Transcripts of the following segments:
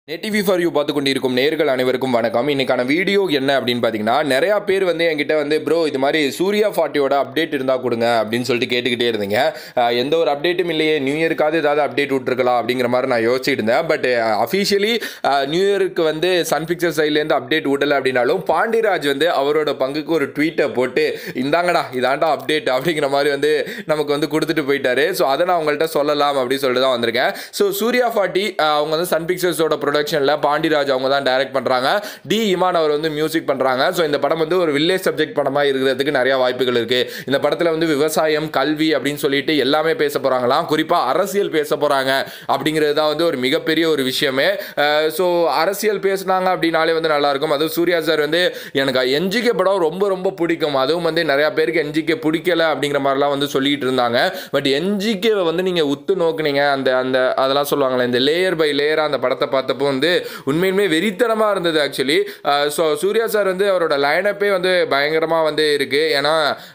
Net TV for you பார்த்து கொண்டிருக்கும் நேர்கள் அனைவருக்கும் வணக்கம் இன்னைக்கான வீடியோ என்ன அப்படின்னு பார்த்தீங்கன்னா நிறையா பேர் வந்து என்கிட்ட வந்து ப்ரோ இது மாதிரி சூர்யா ஃபார்ட்டியோட அப்டேட் இருந்தால் கொடுங்க அப்படின்னு சொல்லிட்டு கேட்டுக்கிட்டே இருந்தீங்க அஹ் எந்த ஒரு அப்டேட்டும் இல்லையே நியூ இயருக்காவது ஏதாவது அப்டேட் விட்டுருக்கலாம் அப்படிங்கிற மாதிரி நான் யோசிச்சுட்டு இருந்தேன் பட் அஃபிஷியலி நியூ இயருக்கு வந்து சன் பிக்சர் சைட்லேருந்து அப்டேட் விடலை அப்படின்னாலும் பாண்டியராஜ் வந்து அவரோட பங்குக்கு ஒரு ட்வீட்டை போட்டு இந்தாங்கடா இதாண்டா அப்டேட் அப்படிங்கிற மாதிரி வந்து நமக்கு வந்து கொடுத்துட்டு போயிட்டாரு ஸோ அதை நான் உங்கள்கிட்ட சொல்லலாம் அப்படின்னு சொல்லிட்டு தான் வந்திருக்கேன் ஸோ சூர்யா ஃபார்ட்டி அவங்க வந்து சன் பிக்சர்ஸோட ப்ரொடக்ஷனில் பாண்டிராஜ் அவங்க தான் டைரக்ட் பண்ணுறாங்க டி இமான் அவர் வந்து மியூசிக் பண்ணுறாங்க ஸோ இந்த படம் வந்து ஒரு வில்லேஜ் சப்ஜெக்ட் படமாக இருக்கிறதுக்கு நிறைய வாய்ப்புகள் இருக்குது இந்த படத்தில் வந்து விவசாயம் கல்வி அப்படின்னு சொல்லிட்டு எல்லாமே பேச போகிறாங்களாம் குறிப்பாக அரசியல் பேச போகிறாங்க அப்படிங்கிறது தான் வந்து ஒரு மிகப்பெரிய ஒரு விஷயமே ஸோ அரசியல் பேசுனாங்க அப்படின்னாலே வந்து நல்லாயிருக்கும் அதுவும் சூர்யா சார் வந்து எனக்கு என்ஜிகே படம் ரொம்ப ரொம்ப பிடிக்கும் அதுவும் வந்து நிறையா பேருக்கு என்ஜிகே பிடிக்கல அப்படிங்கிற மாதிரிலாம் வந்து சொல்லிட்டு இருந்தாங்க பட் என்ஜிகே வந்து நீங்கள் உத்து நோக்குனீங்க அந்த அந்த அதெல்லாம் சொல்லுவாங்களே இந்த லேயர் பை லேயராக அந்த படத்தை பார்த்தப்போ வந்து உண்மையுமே வெறித்தனமாக இருந்தது ஆக்சுவலி ஸோ சூர்யா சார் வந்து அவரோட லைனப்பே வந்து பயங்கரமாக வந்து இருக்குது ஏன்னா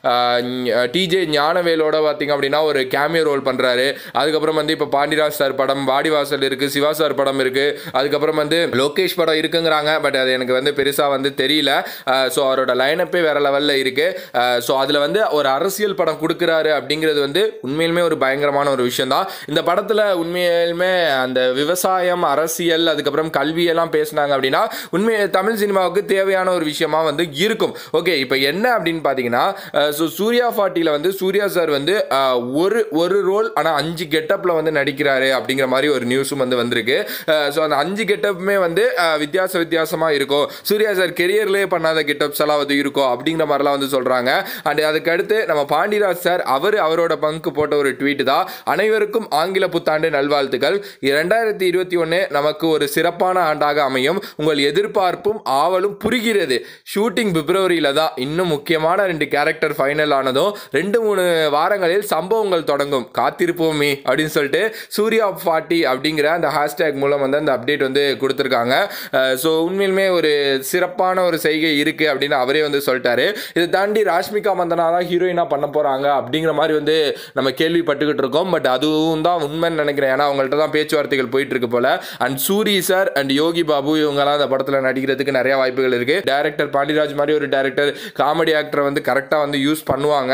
டிஜே ஞானவேலோட பார்த்தீங்க அப்படின்னா ஒரு கேமியோ ரோல் பண்ணுறாரு அதுக்கப்புறம் வந்து இப்போ பாண்டிராஜ் சார் படம் வாடிவாசல் இருக்குது சிவா சார் படம் இருக்குது அதுக்கப்புறம் வந்து லோகேஷ் படம் இருக்குங்கிறாங்க பட் அது எனக்கு வந்து பெருசாக வந்து தெரியல ஸோ அவரோட லைனப்பே வேற லெவலில் இருக்குது ஸோ அதில் வந்து ஒரு அரசியல் படம் கொடுக்குறாரு அப்படிங்கிறது வந்து உண்மையிலுமே ஒரு பயங்கரமான ஒரு விஷயம் தான் இந்த படத்தில் உண்மையிலுமே அந்த விவசாயம் அரசியல் அதுக்கப்புறம் கல்வியெல்லாம் பேசினாங்க அப்படின்னா உண்மை தமிழ் சினிமாவுக்கு தேவையான ஒரு விஷயமா வந்து இருக்கும் ஓகே இப்போ என்ன அப்படின்னு பார்த்தீங்கன்னா ஸோ சூர்யா ஃபார்ட்டியில் வந்து சூர்யா சார் வந்து அஹ், ஒரு ஒரு ரோல் ஆனால் அஞ்சு கெட்டப்பில் வந்து நடிக்கிறாரு அப்படிங்கிற மாதிரி ஒரு நியூஸும் வந்து வந்திருக்கு ஸோ அந்த அஞ்சு கெட்டப்புமே வந்து அஹ், வித்தியாச வித்தியாசமாக இருக்கும் சூர்யா சார் கெரியர்லேயே பண்ணாத கெட்டப்ஸ் எல்லாம் வந்து இருக்கும் அப்படிங்கிற மாதிரிலாம் வந்து சொல்கிறாங்க அண்ட் அதுக்கு அடுத்து நம்ம பாண்டிராஜ் சார் அவர் அவரோட பங்கு போட்ட ஒரு ட்வீட் தான் அனைவருக்கும் ஆங்கில புத்தாண்டு நல்வாழ்த்துக்கள் இரண்டாயிரத்தி இருபத்தி ஒன்று நமக்கு ஒரு சிறப்பான ஆண்டாக அமையும் உங்கள் எதிர்பார்ப்பும் ஆவலும் புரிகிறது ஷூட்டிங் பிப்ரவரியில் தான் இன்னும் முக்கியமான ரெண்டு கேரக்டர் ஃபைனல் ஆனதும் ரெண்டு மூணு வாரங்களில் சம்பவங்கள் தொடங்கும் காத்திருப்போமே அப்படின்னு சொல்லிட்டு சூர்யா ஃபார்ட்டி அப்படிங்கிற அந்த ஹேஷ்டேக் மூலம் வந்து அந்த அப்டேட் வந்து கொடுத்துருக்காங்க ஸோ உண்மையிலுமே ஒரு சிறப்பான ஒரு செய்கை இருக்குது அப்படின்னு அவரே வந்து சொல்லிட்டாரு இதை தாண்டி ராஷ்மிகா மந்தனா தான் ஹீரோயினாக பண்ண போகிறாங்க அப்படிங்கிற மாதிரி வந்து நம்ம கேள்விப்பட்டுக்கிட்டு இருக்கோம் பட் அதுவும் தான் உண்மைன்னு நினைக்கிறேன் ஏன்னா அவங்கள்ட்ட தான் பேச்சுவார்த்தைகள் போயிட்டு இருக்கு போல and Soori sir and Yogi Babu இவங்கெல்லாம் அந்த படத்தில் நடிக்கிறதுக்கு நிறைய வாய்ப்புகள் இருக்குது டேரக்டர் பாண்டியராஜ் மாதிரி ஒரு டேரக்டர் காமெடி ஆக்டரை வந்து கரெக்டாக வந்து யூஸ் பண்ணுவாங்க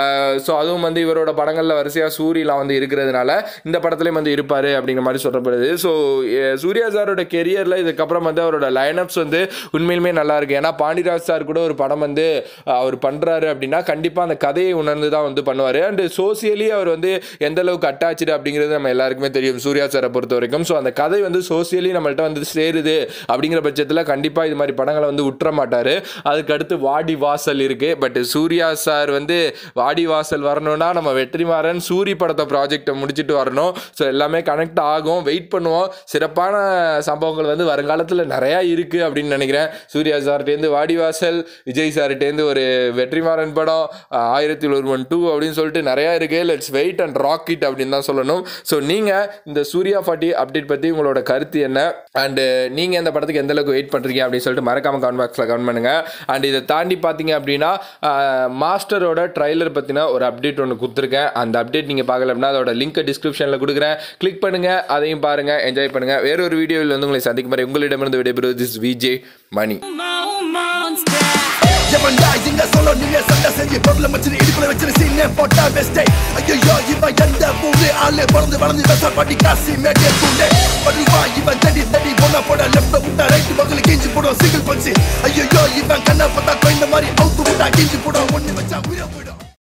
ஸோ அதுவும் வந்து இவரோட படங்களில் வரிசையாக சூரியலாம் வந்து இருக்கிறதுனால இந்த படத்துலேயும் வந்து இருப்பார் அப்படிங்கிற மாதிரி சொல்லப்படுது ஸோ சூர்யா சாரோட கெரியரில் இதுக்கப்புறம் வந்து அவரோட லைனப்ஸ் வந்து உண்மையிலுமே நல்லா இருக்கு ஏன்னா பாண்டியராஜ் சார் கூட ஒரு படம் வந்து அஹ், அவர் பண்ணுறாரு அப்படின்னா கண்டிப்பாக அந்த கதையை உணர்ந்து தான் வந்து பண்ணுவார் அண்ட் சோசியலி அவர் வந்து எந்த அளவுக்கு அட்டாச்சு அப்படிங்கிறது நம்ம எல்லாருக்குமே தெரியும் சூர்யா சாரை பொறுத்த வரைக்கும் ஸோ அந்த கதை வந்து சோசியலி நம்மள்ட்ட வந்து சேருது அப்படிங்கிற பட்சத்தில் கண்டிப்பாக இது மாதிரி படங்களை வந்து உற்ற மாட்டார் அதுக்கு அடுத்து வாடி வாசல் இருக்கு பட் சூர்யா சார் வந்து வாடி வாசல் வரணும்னா நம்ம வெற்றிமாறன் சூரி படத்தை ப்ராஜெக்டை முடிச்சுட்டு வரணும் ஸோ எல்லாமே கனெக்ட் ஆகும் வெயிட் பண்ணுவோம் சிறப்பான சம்பவங்கள் வந்து வருங்காலத்தில் நிறையா இருக்குது அப்படின்னு நினைக்கிறேன் சூர்யா சார்ட்டேருந்து வாடிவாசல் விஜய் சார்ட்டேருந்து ஒரு வெற்றிமாறன் படம் ஆஹ், ஆயிரத்தில் ஒருவன் டூ அப்படின்னு சொல்லிட்டு நிறையா இருக்குது லெட்ஸ் வெயிட் அண்ட் ராக்கெட் அப்படின்னு தான் சொல்லணும் ஸோ நீங்கள் இந்த சூர்யா ஃபார்ட்டி அப்டேட் பற்றி உங்களோட கருத்து என்ன அண்டு நீங்கள் இந்த படத்துக்கு எந்த அளவுக்கு வெயிட் பண்ணுறீங்க அப்படின்னு சொல்லிட்டு மறக்காம கமெண்ட் பாக்ஸில் கமெண்ட் பண்ணுங்கள் அண்ட் இதை தாண்டி பார்த்தீங்க அப்படின்னா ஆஹ், மாஸ்டரோட ட்ரைலர் பற்றின ஒரு அப்டேட் ஒன்று கொடுத்துருக்கேன் அந்த அப்டேட் நீங்கள் பார்க்கல அப்படின்னா அதோட லிங்க்கை டிஸ்கிரிப்ஷனில் கொடுக்குறேன் கிளிக் பண்ணுங்கள் அதையும் பாருங்கள் என்ஜாய் பண்ணுங்கள் வேறொரு வீடியோவில் வந்து உங்களை சந்திக்கும் வரை உங்களிடமிருந்து விடைபெறுவது திஸ் விஜே மணி monster. எவன்டா இங்க சொல்ல நீங்க சண்டை செஞ்சு பொருளை வச்சு இடுப்புல வச்சு சீனே போட்டா பெஸ்டே ஐயோ இவன் எந்த பூண்டு ஆளு பிறந்து வளர்ந்து விவசாய பாட்டி காசி மேட்டே பூண்டு படுவா இவன் தடி தடி பொண்ணா போட லெஃப்ட் விட்டா ரைட் பக்கத்துல கிஞ்சி போடும் சிங்கிள் பஞ்சு ஐயோ இவன் கண்ணை பார்த்தா கொய்ந்த மாதிரி அவுத்து விட்டா கிஞ்சி போடும் ஒண்ணு வச்சா உயிரை போயிடும்